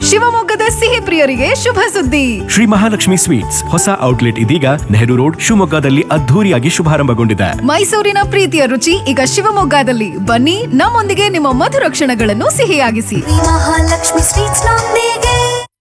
ಶಿವಮೊಗ್ಗದ ಸಿಹಿ ಪ್ರಿಯರಿಗೆ ಶುಭ ಸುದ್ದಿ ಶ್ರೀ ಮಹಾಲಕ್ಷ್ಮಿ ಸ್ವೀಟ್ಸ್ ಹೊಸ ಔಟ್ಲೆಟ್ ಇದೀಗ ನೆಹರು ರೋಡ್ ಶಿವಮೊಗ್ಗದಲ್ಲಿ ಅದ್ಧೂರಿಯಾಗಿ ಶುಭಾರಂಭಗೊಂಡಿದೆ ಮೈಸೂರಿನ ಪ್ರೀತಿಯ ರುಚಿ ಈಗ ಶಿವಮೊಗ್ಗದಲ್ಲಿ ಬನ್ನಿ ನಮ್ಮೊಂದಿಗೆ ನಿಮ್ಮ ಮಧುರ ಕ್ಷಣಗಳನ್ನು ಸಿಹಿಯಾಗಿಸಿ ಮಹಾಲಕ್ಷ್ಮಿ ಸ್ವೀಟ್ಸ್ ನೊಂದಿಗೆ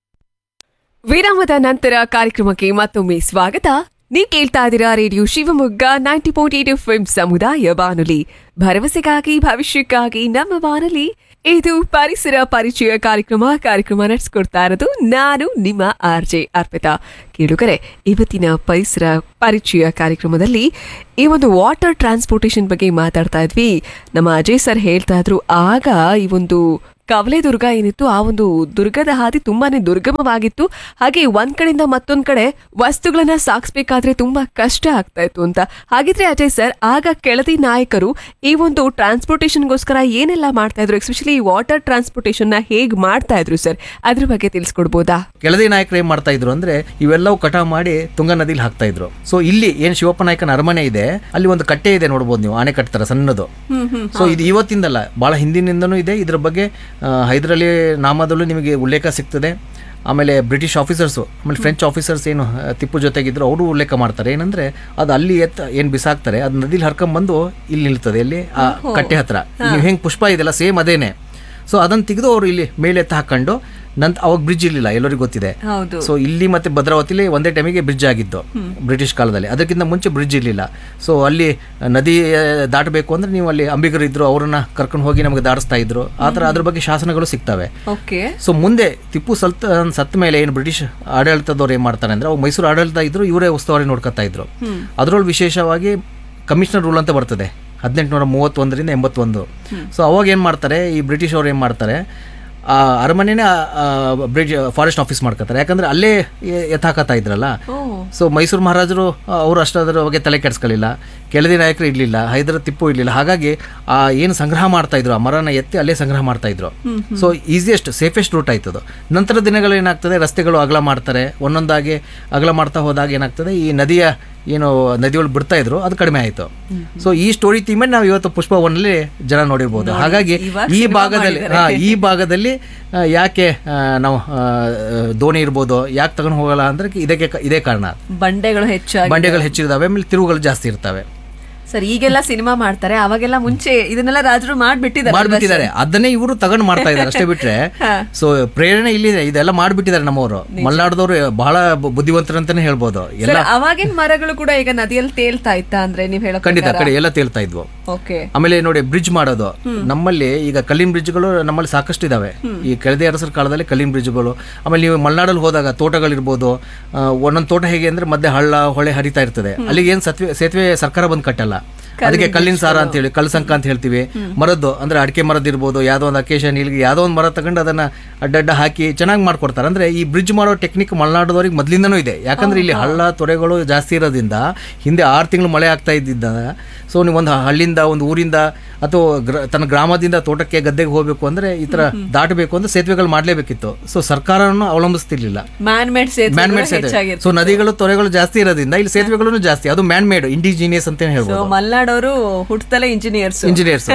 ವಿರಾಮದ ನಂತರ ಕಾರ್ಯಕ್ರಮಕ್ಕೆ ಮತ್ತೊಮ್ಮೆ ಸ್ವಾಗತ ನೀವು ಕೇಳ್ತಾ ಇದ್ದೀರಾ radio Shivamogga ninety point eight F ಸಮುದಾಯ ಬಾನುಲಿ ಭರವಸೆಗಾಗಿ ಭವಿಷ್ಯಕ್ಕಾಗಿ ನಮ್ಮ ಬಾನುಲಿ ಇದು ಪರಿಸರ ಪರಿಚಯ ಕಾರ್ಯಕ್ರಮ ಕಾರ್ಯಕ್ರಮ ನಡೆಸ್ಕೊಡ್ತಾ ಇರೋದು ನಾನು ನಿಮ್ಮ ಆರ್ ಜೆ ಅರ್ಪಿತಾ ಕೇಳುಗರೆ ಇವತ್ತಿನ ಪರಿಸರ ಪರಿಚಯ ಕಾರ್ಯಕ್ರಮದಲ್ಲಿ ಈ ಒಂದು ವಾಟರ್ ಟ್ರಾನ್ಸ್ಪೋರ್ಟೇಷನ್ ಬಗ್ಗೆ ಮಾತಾಡ್ತಾ ಇದ್ವಿ ನಮ್ಮ ಅಜಯ್ ಸರ್ ಹೇಳ್ತಾ ಇದ್ರು ಆಗ ಈ ಒಂದು ಕವಲೆ ದುರ್ಗ ಏನಿತ್ತು ಆ ಒಂದು ದುರ್ಗದ ಹಾದಿ ತುಂಬಾನೇ ದುರ್ಗಮವಾಗಿತ್ತು ಹಾಗೆ ಒಂದ್ ಕಡೆಯಿಂದ ಮತ್ತೊಂದ್ ಕಡೆ ವಸ್ತುಗಳನ್ನ ಸಾಗಿಸ್ಬೇಕಾದ್ರೆ ತುಂಬಾ ಕಷ್ಟ ಆಗ್ತಾ ಇತ್ತು ಅಂತ ಹಾಗಿದ್ರೆ ಅಜಯ್ ಸರ್ ಆಗ ಕೆಳದಿ ನಾಯಕರು ಈ ಒಂದು ಟ್ರಾನ್ಸ್ಪೋರ್ಟೇಷನ್ಗೋಸ್ಕರ ಏನೆಲ್ಲ ಮಾಡ್ತಾ ಇದ್ರು ಎಸ್ಪೆಷಲಿ ಈ ವಾಟರ್ ಟ್ರಾನ್ಸ್ಪೋರ್ಟೇಷನ್ ನ ಹೇಗ್ ಮಾಡ್ತಾ ಇದ್ರು ಸರ್ ಅದ್ರ ಬಗ್ಗೆ ತಿಳಿಸ್ಕೊಡ್ಬೋದಾ ಕೆಳದಿ ನಾಯಕರು ಏನ್ ಮಾಡ್ತಾ ಇದ್ರು ಅಂದ್ರೆ ಇವೆಲ್ಲವೂ ಕಟಾವ್ ಮಾಡಿ ತುಂಗಾ ನದಿಲಿ ಹಾಕ್ತಾ ಇದ್ರು ಸೊ ಇಲ್ಲಿ ಏನ್ ಶಿವಪ್ಪ ನಾಯಕನ ಅರಮನೆ ಇದೆ ಅಲ್ಲಿ ಒಂದು ಕಟ್ಟೆ ಇದೆ ನೋಡ್ಬೋದು ನೀವು ಆನೆ ಕಟ್ತಾರ ಸಣ್ಣದು ಸೊ ಇದು ಇವತ್ತಿಂದಲ್ಲ ಬಹಳ ಹಿಂದಿನಿಂದನೂ ಇದೆ ಇದ್ರ ಬಗ್ಗೆ ಆ, ಹೈದರಾಲಿ ನಾಮದಲ್ಲೂ ನಿಮಗೆ ಉಲ್ಲೇಖ ಸಿಗ್ತದೆ ಆಮೇಲೆ ಬ್ರಿಟಿಷ್ ಆಫೀಸರ್ಸು ಆಮೇಲೆ ಫ್ರೆಂಚ್ ಆಫೀಸರ್ಸ್ ಏನು ಆ, ಟಿಪ್ಪು ಜೊತೆಗಿದ್ರು ಅವರು ಉಲ್ಲೇಖ ಮಾಡ್ತಾರೆ ಏನಂದ್ರೆ ಅದು ಅಲ್ಲಿ ಎತ್ತ ಏನು ಬಿಸಾಕ್ತಾರೆ ಅದು ನದಿಲಿ ಹರ್ಕೊಂಬಂದು ಇಲ್ಲಿ ನಿಲ್ತದೆ ಇಲ್ಲಿ ಆ ಕಟ್ಟೆ ಹತ್ರ ನೀವು ಹೆಂಗೆ ಪುಷ್ಪ ಇದೆಲ್ಲ ಸೇಮ್ ಅದೇನೆ ಸೊ ಅದನ್ನ ತೆಗೆದು ಅವರು ಇಲ್ಲಿ ಮೇಲೆ ಎತ್ತ ಹಾಕೊಂಡು ನಂತರ ಅವಾಗ ಬ್ರಿಡ್ಜ್ ಇರಲಿಲ್ಲ ಎಲ್ಲರಿಗೂ ಗೊತ್ತಿದೆ ಹೌದು ಸೊ ಇಲ್ಲಿ ಮತ್ತೆ ಭದ್ರಾವತಿಲಿ ಒಂದೇ ಟೈಮಿಗೆ ಬ್ರಿಡ್ಜ್ ಆಗಿದ್ದು ಬ್ರಿಟಿಷ್ ಕಾಲದಲ್ಲಿ ಅದಕ್ಕಿಂತ ಮುಂಚೆ ಬ್ರಿಡ್ಜ್ ಇರಲಿಲ್ಲ ಸೊ ಅಲ್ಲಿ ನದಿ ಆ, ದಾಟಬೇಕು ಅಂದ್ರೆ ನೀವು ಅಲ್ಲಿ ಅಂಬಿಗರು ಇದ್ರು ಅವ್ರನ್ನ ಕರ್ಕೊಂಡು ಹೋಗಿ ನಮಗೆ ದಾಟಿಸ್ತಾ ಇದ್ರು ಆ ಥರ ಅದ್ರ ಬಗ್ಗೆ ಶಾಸನಗಳು ಸಿಗ್ತವೆ ಓಕೆ ಸೊ ಮುಂದೆ ಟಿಪ್ಪು ಸಲ್ತ ಸತ್ತ ಮೇಲೆ ಏನು ಬ್ರಿಟಿಷ್ ಆಡಳಿತದವ್ರು ಏನು ಮಾಡ್ತಾರೆ ಅಂದ್ರೆ ಅವು ಮೈಸೂರು ಆಡಳಿತ ಇದ್ರು ಇವರೇ ಉಸ್ತುವಾರಿ ನೋಡ್ಕೊತಾ ಇದ್ರು ಅದರೊಳಗೆ ವಿಶೇಷವಾಗಿ ಕಮಿಷನರ್ ರೂಲ್ ಅಂತ ಬರ್ತದೆ ಹದಿನೆಂಟುನೂರ ಮೂವತ್ತೊಂದರಿಂದ ಎಂಬತ್ತೊಂದು ಸೊ ಅವಾಗ ಏನು ಮಾಡ್ತಾರೆ ಈ ಬ್ರಿಟಿಷ್ ಅವ್ರು ಏನು ಮಾಡ್ತಾರೆ ಆ ಅರಮನೆನೇ ಬ್ರಿಡ್ಜ್ ಫಾರೆಸ್ಟ್ ಆಫೀಸ್ ಮಾಡ್ಕೊತಾರೆ ಯಾಕಂದ್ರೆ ಅಲ್ಲೇ ಎ- ಎತ್ತಾಕತ್ತಾ ಇದ್ರಲ್ಲ ಸೊ ಮೈಸೂರು ಮಹಾರಾಜರು ಅವರು ಅಷ್ಟು ಅದರ ಬಗ್ಗೆ ತಲೆ ಕೆಡಿಸ್ಕೊಳ್ಳಿಲ್ಲ ಕೆಳದಿ ನಾಯಕರು ಇರಲಿಲ್ಲ ಹೈದರ ತಿಪ್ಪು ಇರಲಿಲ್ಲ ಹಾಗಾಗಿ ಆ ಏನು ಸಂಗ್ರಹ ಮಾಡ್ತಾ ಇದ್ರು ಆ ಮರನ ಎತ್ತಿ ಅಲ್ಲೇ ಸಂಗ್ರಹ ಮಾಡ್ತಾ ಇದ್ರು ಸೊ ಈಸಿಯೆಸ್ಟ್ ಸೇಫೆಸ್ಟ್ ರೂಟ್ ಆಯ್ತದು ನಂತರ ದಿನಗಳು ಏನಾಗ್ತದೆ ರಸ್ತೆಗಳು ಅಗಲ ಮಾಡ್ತಾರೆ ಒಂದೊಂದಾಗಿ ಅಗಲ ಮಾಡ್ತಾ ಹೋದಾಗ ಏನಾಗ್ತದೆ ಈ ನದಿಯ ಏನು ನದಿಗಳು ಬಿಡ್ತಾ ಇದ್ರು ಅದು ಕಡಿಮೆ ಆಯಿತು ಸೊ ಈ ಸ್ಟೋರಿ ಥೀಮೇ ನಾವು ಇವತ್ತು ಪುಷ್ಪ ಒನ್ನಲ್ಲಿ ಜನ ನೋಡಿರ್ಬೋದು ಹಾಗಾಗಿ ಈ ಭಾಗದಲ್ಲಿ ಹಾ ಈ ಭಾಗದಲ್ಲಿ ಆ, ಯಾಕೆ ಆ, ನಾವು ಆ, ದೋಣಿ ಇರ್ಬೋದು ಯಾಕೆ ತಗೊಂಡು ಹೋಗಲ್ಲ ಅಂದ್ರೆ ಇದಕ್ಕೆ ಕ- ಇದೇ ಕಾರಣ ಬಂಡೆಗಳು ಹೆಚ್ಚಾಗಿ ಬಂಡೆಗಳು ಹೆಚ್ಚಿದಾವೆ ಆಮೇಲೆ ತಿರುವುಗಳು ಜಾಸ್ತಿ ಇರ್ತವೆ ಸರ್ ಈಗೆಲ್ಲ ಸಿನಿಮಾ ಮಾಡ್ತಾರೆ ಅವಾಗೆಲ್ಲ ಮುಂಚೆ ಇದನ್ನೆಲ್ಲ ರಾಜರು ಮಾಡ್ಬಿಟ್ಟಿದ್ದಾರೆ ಮಾಡ್ಬಿಟ್ಟಿದ್ದಾರೆ ಅದನ್ನೇ ಇವರು ತಗೊಂಡು ಮಾಡ್ತಾ ಇದ್ದಾರೆ ಅಷ್ಟೇ ಬಿಟ್ರೆ ಸೊ ಪ್ರೇರಣೆ ಇಲ್ಲಿದೆ ಇದೆಲ್ಲ ಮಾಡ್ಬಿಟ್ಟಿದ್ದಾರೆ ನಮ್ಮವರು ಮಲ್ನಾಡದವರು ಬಹಳ ಬು- ಬುದ್ಧಿವಂತರಂತಾನೆ ಹೇಳ್ಬೋದು ಎಲ್ಲ ಸರ್ ಅವಾಗಿನ ಮರಗಳು ಕೂಡ ಈಗ ನದಿಯಲ್ಲಿ ತೇಲ್ತಾ ಇತ್ತಾ ಅಂದ್ರೆ ನೀವ್ ಹೇಳೋ ಖಂಡಿತ ಕಡೆ ಎಲ್ಲ ತೇಲ್ತಾ ಇದ್ವು ಓಕೆ ಆಮೇಲೆ ನೋಡಿ ಬ್ರಿಡ್ಜ್ ಮಾಡೋದು ನಮ್ಮಲ್ಲಿ ಈಗ ಕಲ್ಲಿನ ಬ್ರಿಡ್ಜ್ಗಳು ನಮ್ಮಲ್ಲಿ ಸಾಕಷ್ಟು ಇದಾವೆ ಈ ಕೆಳದಿ ಅರಸರ ಕಾಲದಲ್ಲಿ ಕಲ್ಲಿನ ಬ್ರಿಡ್ಜ್ಗಳು ಆಮೇಲೆ ನೀವು ಮಲೆನಾಡಲ್ಲಿ ಹೋದಾಗ ತೋಟಗಳಿರ್ಬೋದು ಆ, ಒಂದೊಂದು ತೋಟ ಹೇಗೆ ಅಂದ್ರೆ ಮಧ್ಯೆ ಹಳ್ಳ ಹೊಳೆ ಹರಿತಾ ಇರ್ತದೆ ಅಲ್ಲಿಗೆ ಏನು ಸತ್ವೆ ಸೇತುವೆ ಸರ್ಕಾರ ಬಂದು ಕಟ್ಟಲ್ಲ ಅದಕ್ಕೆ ಕಲ್ಲಿನ ಸಾರ ಅಂತ ಹೇಳಿ ಕಲ್ಸಂಕ ಅಂತ ಹೇಳ್ತೀವಿ ಮರದ್ದು ಅಂದ್ರೆ ಅಡಿಕೆ ಮರದ್ದು ಇರ್ಬೋದು ಯಾವ್ದೋ ಒಂದು ಅಕೇಶನ್ ಇಲ್ಲಿಗೆ ಯಾವ್ದೋ ಒಂದು ಮರ ತಗೊಂಡು ಅದನ್ನ ಅಡ್ಡಡ್ಡ ಹಾಕಿ ಚೆನ್ನಾಗಿ ಮಾಡ್ಕೊಡ್ತಾರೆ ಅಂದ್ರೆ ಈ ಬ್ರಿಡ್ಜ್ ಮಾಡೋ ಟೆಕ್ನಿಕ್ ಮಲೆನಾಡದವ್ರಿಗೆ ಮೊದ್ಲಿಂದನೂ ಇದೆ ಯಾಕಂದ್ರೆ ಇಲ್ಲಿ ಹಳ್ಳ ತೊರೆಗಳು ಜಾಸ್ತಿ ಇರೋದ್ರಿಂದ ಹಿಂದೆ ಆರು ತಿಂಗಳು ಮಳೆ ಆಗ್ತಾ ಇದ್ದಿದ್ದ ಸೊ ನೀವು ಒಂದು ಹಳ್ಳಿಂದ ಒಂದು ಊರಿಂದ ಅಥವಾ ಗ್ರ- ತನ್ನ ಗ್ರಾಮದಿಂದ ತೋಟಕ್ಕೆ ಗದ್ದೆಗೆ ಹೋಗ್ಬೇಕು ಅಂದ್ರೆ ಈ ತರ ದಾಟಬೇಕು ಅಂದ್ರೆ ಸೇತುವೆಗಳು ಮಾಡ್ಲೇಬೇಕಿತ್ತು ಸೊ ಸರ್ಕಾರವನ್ನು ಅವಲಂಬಿಸ್ತಿರ್ಲಿಲ್ಲ ಮ್ಯಾನ್ ಮೇಡ್ ಮ್ಯಾನ್ ಮೇಡ್ ಸೇತುವೆ ಸೊ ನದಿಗಳು ತೊರೆಗಳು ಜಾಸ್ತಿ ಇರೋದ್ರಿಂದ ಇಲ್ಲಿ ಸೇತುವೆಗಳು ಜಾಸ್ತಿ ಅದು ಮ್ಯಾನ್ ಮೇಡ್ ಇಂಡಿಜಿನಿಯಸ್ ಅಂತ ಹೇಳ್ಬೋದು ಮಲ್ನಾಡವರು ಹುಟ್ಟದಲ್ಲೇ ಇಂಜಿನಿಯರ್ಸ್ ಇಂಜಿನಿಯರ್ಸ್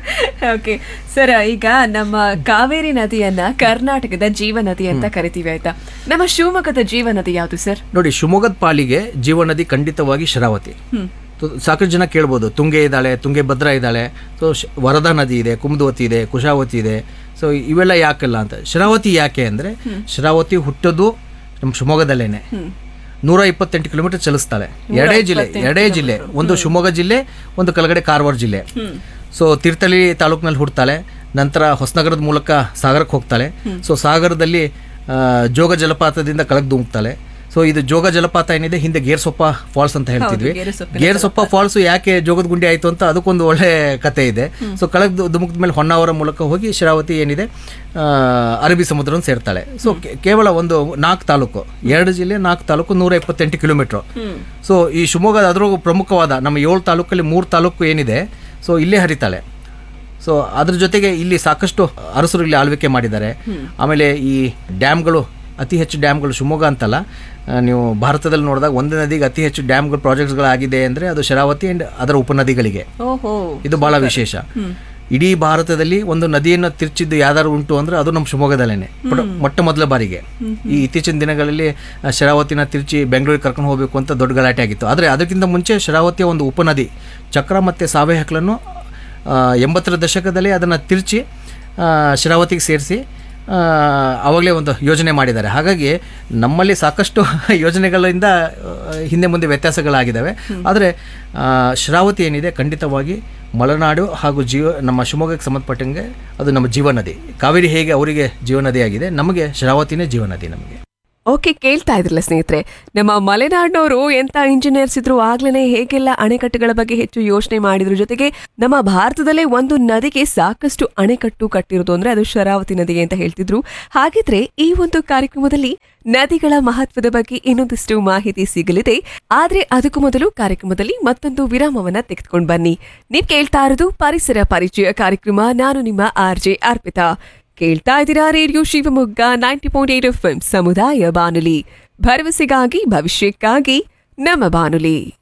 ಓಕೆ ಸರ್ ಈಗ ನಮ್ಮ ಕಾವೇರಿ ನದಿಯನ್ನ ಕರ್ನಾಟಕದ ಜೀವ ನದಿ ಅಂತ ಕರಿತೀವಿ ಆಯ್ತಾ ನಮ್ಮ ಶಿವಮೊಗ್ಗದ ಜೀವ ನದಿ ಯಾವುದು ಸರ್ ನೋಡಿ ಶಿವಮೊಗ್ಗದ ಪಾಲಿಗೆ ಜೀವನದಿ ಖಂಡಿತವಾಗಿ ಶರಾವತಿ ತು- ಸಾಕಷ್ಟು ಜನ ಕೇಳ್ಬೋದು ತುಂಗೆ ಇದ್ದಾಳೆ ತುಂಗೆ ಭದ್ರಾ ಇದ್ದಾಳೆ ಸೊ ವರದಾ ನದಿ ಇದೆ ಕುಮುದವತಿ ಇದೆ ಕುಶಾವತಿ ಇದೆ ಸೊ ಇವೆಲ್ಲ ಯಾಕಲ್ಲ ಅಂತ ಶರಾವತಿ ಯಾಕೆ ಅಂದ್ರೆ ಶರಾವತಿ ಹುಟ್ಟೋದು ನಮ್ಮ ಶಿವಮೊಗ್ಗದಲ್ಲೇನೆ ನೂರ ಇಪ್ಪತ್ತೆಂಟು ಕಿಲೋಮೀಟರ್ ಚಲಿಸ್ತಾಳೆ ಎರಡೇ ಜಿಲ್ಲೆ ಎರಡೇ ಜಿಲ್ಲೆ ಒಂದು ಶಿವಮೊಗ್ಗ ಜಿಲ್ಲೆ ಒಂದು ಕೆಳಗಡೆ ಕಾರವಾರ ಜಿಲ್ಲೆ ಸೊ ತೀರ್ಥಹಳ್ಳಿ ತಾಲೂಕಿನಲ್ಲಿ ಹುಡ್ತಾಳೆ ನಂತರ ಹೊಸನಗರದ ಮೂಲಕ ಸಾಗರಕ್ಕೆ ಹೋಗ್ತಾಳೆ ಸೊ ಸಾಗರದಲ್ಲಿ ಆ, ಜೋಗ ಜಲಪಾತದಿಂದ ಕೆಳಗೆ ಧುಮುಕ್ತಾಳೆ ಸೊ ಇದು ಜೋಗ ಜಲಪಾತ ಏನಿದೆ ಹಿಂದೆ ಗೇರ್ಸೊಪ್ಪ ಫಾಲ್ಸ್ ಅಂತ ಹೇಳ್ತಿದ್ವಿ ಗೇರ್ಸೊಪ್ಪ ಫಾಲ್ಸ್ ಯಾಕೆ ಜೋಗದ ಗುಂಡಿ ಆಯ್ತು ಅಂತ ಅದಕ್ಕೊಂದು ಒಳ್ಳೆ ಕತೆ ಇದೆ ಸೊ ಕೆಳಗೆ ಧುಮುಕ್ದ ಮೇಲೆ ಹೊನ್ನಾವರ ಮೂಲಕ ಹೋಗಿ ಶರಾವತಿ ಏನಿದೆ ಆ, ಅರಬ್ಬಿ ಸಮುದ್ರವನ್ನು ಸೇರ್ತಾಳೆ ಸೊ ಕೇವಲ ಒಂದು ನಾಲ್ಕು ತಾಲೂಕು ಎರಡು ಜಿಲ್ಲೆ ನಾಲ್ಕು ತಾಲೂಕು ನೂರ ಇಪ್ಪತ್ತೆಂಟು ಕಿಲೋಮೀಟರ್ ಸೊ ಈ ಶಿವಮೊಗ್ಗದ ಅದರೊಳಗೂ ಪ್ರಮುಖವಾದ ನಮ್ಮ ಏಳು ತಾಲೂಕಲ್ಲಿ ಮೂರು ತಾಲೂಕು ಏನಿದೆ ಸೊ ಇಲ್ಲೇ ಹರಿತಾಳೆ ಸೊ ಅದ್ರ ಜೊತೆಗೆ ಇಲ್ಲಿ ಸಾಕಷ್ಟು ಅರಸರು ಇಲ್ಲಿ ಆಳ್ವಿಕೆ ಮಾಡಿದ್ದಾರೆ ಆಮೇಲೆ ಈ ಡ್ಯಾಮ್ಗಳು ಅತಿ ಹೆಚ್ಚು ಡ್ಯಾಮ್ಗಳು ಶಿವಮೊಗ್ಗ ಅಂತಲ್ಲ ಆ, ನೀವು ಭಾರತದಲ್ಲಿ ನೋಡಿದಾಗ ಒಂದೇ ನದಿಗೆ ಅತಿ ಹೆಚ್ಚು ಡ್ಯಾಮ್ಗಳು ಪ್ರಾಜೆಕ್ಟ್ಸ್ಗಳಾಗಿದೆ ಅಂದರೆ ಅದು ಶರಾವತಿ ಆ್ಯಂಡ್ ಅದರ ಉಪನದಿಗಳಿಗೆ ಓಹೋ ಇದು ಬಹಳ ವಿಶೇಷ ಇಡೀ ಭಾರತದಲ್ಲಿ ಒಂದು ನದಿಯನ್ನು ತಿರ್ಚಿದ್ದು ಯಾವ್ದಾದ್ರು ಉಂಟು ಅಂದ್ರೆ ಅದು ನಮ್ಮ ಶಿವಮೊಗ್ಗದಲ್ಲೇನೆ ಮೊಟ್ಟ- ಮೊಟ್ಟ ಮೊದಲ ಬಾರಿಗೆ ಈ ಇತ್ತೀಚಿನ ದಿನಗಳಲ್ಲಿ ಆ, ಶರಾವತಿನ ತಿರ್ಚಿ ಬೆಂಗಳೂರಿಗೆ ಕರ್ಕೊಂಡು ಹೋಗಬೇಕು ಅಂತ ದೊಡ್ಡ ಗಲಾಟೆ ಆಗಿತ್ತು ಆದರೆ ಅದಕ್ಕಿಂತ ಮುಂಚೆ ಶರಾವತಿಯ ಒಂದು ಉಪನದಿ ಚಕ್ರ ಮತ್ತು ಸಾವೆ ಹಕ್ಲನ್ನು ಆ, ಎಂಬತ್ತರ ದಶಕದಲ್ಲಿ ಅದನ್ನು ತಿರ್ಚಿ ಆ, ಶರಾವತಿಗೆ ಸೇರಿಸಿ ಆವಾಗಲೇ ಒಂದು ಯೋಜನೆ ಮಾಡಿದ್ದಾರೆ ಹಾಗಾಗಿ ನಮ್ಮಲ್ಲಿ ಸಾಕಷ್ಟು ಯೋಜನೆಗಳಿಂದ ಆ, ಹಿಂದೆ ಮುಂದೆ ವ್ಯತ್ಯಾಸಗಳಾಗಿದ್ದಾವೆ ಆದರೆ ಆ, ಶರಾವತಿ ಏನಿದೆ ಖಂಡಿತವಾಗಿ ಮಲೆನಾಡು ಹಾಗೂ ಜೀವ ನಮ್ಮ ಶಿವಮೊಗ್ಗಕ್ಕೆ ಸಂಬಂಧಪಟ್ಟಂಗೆ ಅದು ನಮ್ಮ ಜೀವನದಿ ಕಾವೇರಿ ಹೇಗೆ ಅವರಿಗೆ ಜೀವನದಿ ಆಗಿದೆ ನಮಗೆ ಶರಾವತಿನೇ ಜೀವನದಿ ನಮಗೆ ಓಕೆ ಕೇಳ್ತಾ ಇದ್ರಲ್ಲ ಸ್ನೇಹಿತರೆ ನಮ್ಮ ಮಲೆನಾಡಿನವರು ಎಂತ ಇಂಜಿನಿಯರ್ಸ್ ಇದ್ರು ಆಗ್ಲೇ ಹೇಗೆಲ್ಲ ಅಣೆಕಟ್ಟುಗಳ ಬಗ್ಗೆ ಹೆಚ್ಚು ಯೋಚನೆ ಮಾಡಿದ್ರು ಜೊತೆಗೆ ನಮ್ಮ ಭಾರತದಲ್ಲೇ ಒಂದು ನದಿಗೆ ಸಾಕಷ್ಟು ಅಣೆಕಟ್ಟು ಕಟ್ಟಿರೋದು ಅಂದ್ರೆ ಅದು ಶರಾವತಿ ನದಿ ಅಂತ ಹೇಳ್ತಿದ್ರು ಹಾಗಿದ್ರೆ ಈ ಒಂದು ಕಾರ್ಯಕ್ರಮದಲ್ಲಿ ನದಿಗಳ ಮಹತ್ವದ ಬಗ್ಗೆ ಇನ್ನೊಂದಿಷ್ಟು ಮಾಹಿತಿ ಸಿಗಲಿದೆ ಆದ್ರೆ ಅದಕ್ಕೂ ಮೊದಲು ಕಾರ್ಯಕ್ರಮದಲ್ಲಿ ಮತ್ತೊಂದು ವಿರಾಮವನ್ನ ತೆಗೆದುಕೊಂಡು ಬನ್ನಿ ನೀವ್ ಕೇಳ್ತಾ ಇರೋದು ಪರಿಸರ ಪರಿಚಯ ಕಾರ್ಯಕ್ರಮ ನಾನು ನಿಮ್ಮ ಆರ್ ಜೆ ಅರ್ಪಿತಾ ಕೇಳ್ತಾ ಇದ್ದೀರಾ radio Shivamogga ninety point eight F ಸಮುದಾಯ ಬಾನುಲಿ ಭರವಸೆಗಾಗಿ ಭವಿಷ್ಯಕ್ಕಾಗಿ ನಮ್ಮ ಬಾನುಲಿ